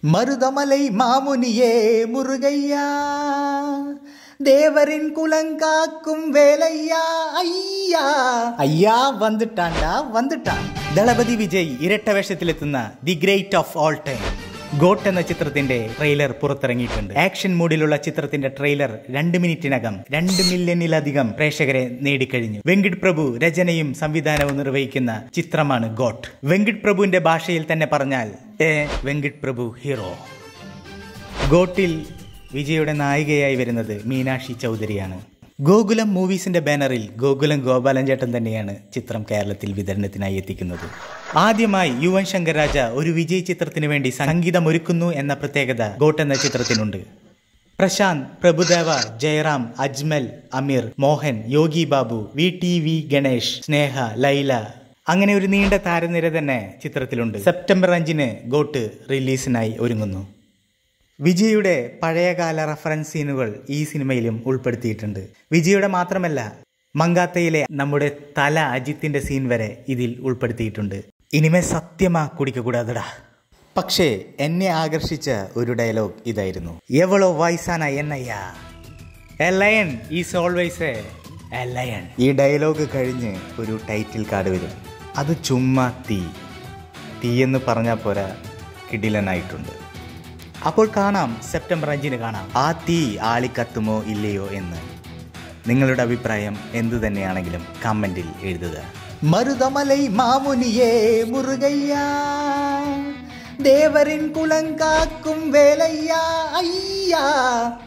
மருதமலை மாமுனியே முருகையா தேவரின் குலங்காக்கும் வேலையா ஐயா അയ്യാ വന്നിട്ടാണ്ടാ വന്നിട്ടാ ദളപതി വിജയ് ഇരട്ട വേഷത്തിലെത്തുന്ന the great of all time GOAT എന്ന ചിത്രത്തിന്റെ ട്രെയിലർ പുറത്തിറങ്ങിയിട്ടുണ്ട് ആക്ഷൻ മൂഡിലുള്ള ചിത്രത്തിന്റെ ട്രെയിലർ രണ്ട് മിനിറ്റിനകം രണ്ട് മില്യണിലധികം പ്രേക്ഷകരെ നേടിക്കഴിഞ്ഞു വെങ്കിട് പ്രഭു രചനയും സംവിധാനവും നിർവഹിക്കുന്ന ചിത്രമാണ് ഗോട്ട് വെങ്കിട് പ്രഭുവിന്റെ ഭാഷയിൽ തന്നെ പറഞ്ഞാൽ ഏ വെങ്കിട് പ്രഭു ഹീറോ ഗോട്ടിൽ വിജയുടെ നായികയായി വരുന്നത് മീനാക്ഷി ചൗധരിയാണ് ഗോകുലം മൂവീസിന്റെ ബാനറിൽ ഗോകുലം ഗോപാലൻ ചേട്ടൻ തന്നെയാണ് ചിത്രം കേരളത്തിൽ വിതരണത്തിനായി എത്തിക്കുന്നത് ആദ്യമായി യുവൻ ശങ്കർ രാജ ഒരു വിജയ് ചിത്രത്തിന് വേണ്ടി സംഗീതമൊരുക്കുന്നു എന്ന പ്രത്യേകത ഗോട്ട് എന്ന ചിത്രത്തിനുണ്ട് Prashanth Prabhudeva Jayaram Ajmal Ameer Mohan Yogi Babu V T V Ganesh Sneha Laila അങ്ങനെ ഒരു നീണ്ട താരനിര തന്നെ ചിത്രത്തിലുണ്ട് സെപ്റ്റംബർ അഞ്ചിന് ഗോട്ട് റിലീസിനായി ഒരുങ്ങുന്നു വിജയുടെ പഴയകാല റഫറൻസ് സീനുകൾ ഈ സിനിമയിലും ഉൾപ്പെടുത്തിയിട്ടുണ്ട് വിജയുടെ മാത്രമല്ല മങ്കാത്തയിലെ നമ്മുടെ തല അജിത്തിന്റെ സീൻ വരെ ഇതിൽ ഉൾപ്പെടുത്തിയിട്ടുണ്ട് ഇനിമേ സത്യമാ കുടിക്കകൂടാതടാ പക്ഷേ എന്നെ ആകർഷിച്ച ഒരു ഡയലോഗ് ഇതായിരുന്നു എവളോ വയസ്സാന എന്നയ്യ a lion is always a lion ഈ ഡയലോഗ് കഴിഞ്ഞ് ഒരു ടൈറ്റിൽ കാർഡ് വരും അത് ചുമ്മാ തീ തീ എന്ന് പറഞ്ഞാൽ പോരാ കിടിലനായിട്ടുണ്ട് അപ്പോൾ കാണാം സെപ്റ്റംബർ അഞ്ചിന് കാണാം ആ തീ ആളിക്കത്തുമോ ഇല്ലയോ എന്ന് നിങ്ങളുടെ അഭിപ്രായം എന്തു തന്നെയാണെങ്കിലും കമന്റിൽ എഴുതുക മരുതമലൈ മാമുനിയേ മുരുകയ്യ ദേവരിൻ കുലങ്കാക്കും വേലയ്യ അയ്യാ